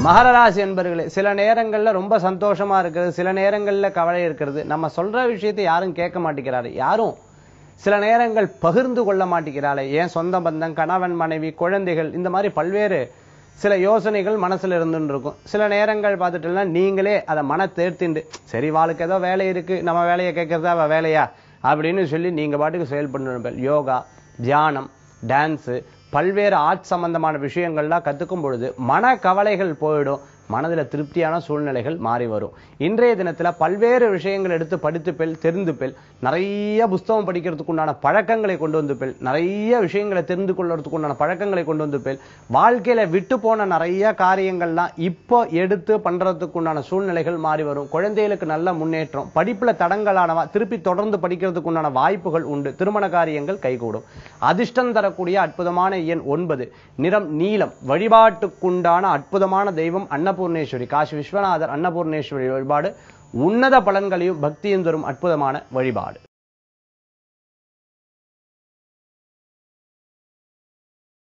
மகர ராசி என்பர்களே சில நேரங்கள்ல ரொம்ப சந்தோஷமா இருக்கிறது சில நேரங்கள்ல கவலை இருக்கிறது நம்ம சொல்ற விஷயத்தை யாரும் கேட்க மாட்டேங்கிறாரு யாரும் சில நேரங்கள் பகிர்ந்து கொள்ள மாட்டேங்கிறாளே ஏன் சொந்த பந்தம் கணவன் மனைவி குழந்தைகள் இந்த மாதிரி பல்வேறு சில யோசனைகள் மனசுல இருந்துன்னு இருக்கும் சில நேரங்கள் பார்த்துட்டோம்னா நீங்களே அதை மன தேர்த்திண்டு சரி வாளுக்கு ஏதோ வேலை இருக்கு நம்ம வேலையை கேட்கறதா அவ வேலையா அப்படின்னு சொல்லி நீங்க பாட்டுக்கு செயல்படணும் யோகா தியானம் டான்ஸு பல்வேறு ஆர்ட் சம்பந்தமான விஷயங்கள்லாம் கத்துக்கும் பொழுது மன கவலைகள் போயிடும் மனதுல திருப்தியான சூழ்நிலைகள் மாறி வரும் இன்றைய தினத்துல பல்வேறு விஷயங்கள் எடுத்து படித்துப்பெல் தெரிந்துப்பெல் நிறைய புஸ்தகம் படிக்கிறதுக்கு உண்டான பழக்கங்களை கொண்டு வந்துப்பெல் நிறைய விஷயங்களை தெரிந்து கொள்றதுக்கு உண்டான பழக்கங்களை கொண்டு வந்துப்பெல் வாழ்க்கையில விட்டு போன நிறைய காரியங்கள்லாம் இப்போ எடுத்து பண்றதுக்கு உண்டான சூழ்நிலைகள் மாறி வரும் குழந்தைகளுக்கு நல்ல முன்னேற்றம் படிப்புல தடங்கலானவா திருப்பி தொடர்ந்து படிக்கிறதுக்கு உண்டான வாய்ப்புகள் உண்டு திருமண காரியங்கள் கைகூடும் அதிர்ஷ்டம் தரக்கூடிய அற்புதமான எண் ஒன்பது நிறம் நீலம் வழிபாட்டுக்குண்டான அற்புதமான தெய்வம் அன்னபூர்ணேஸ்வரி காசி விஸ்வநாதர் அன்னபூர்ணேஸ்வரி வழிபாடு உன்னத பலன்களையும் பக்தியும் தரும் அற்புதமான வழிபாடு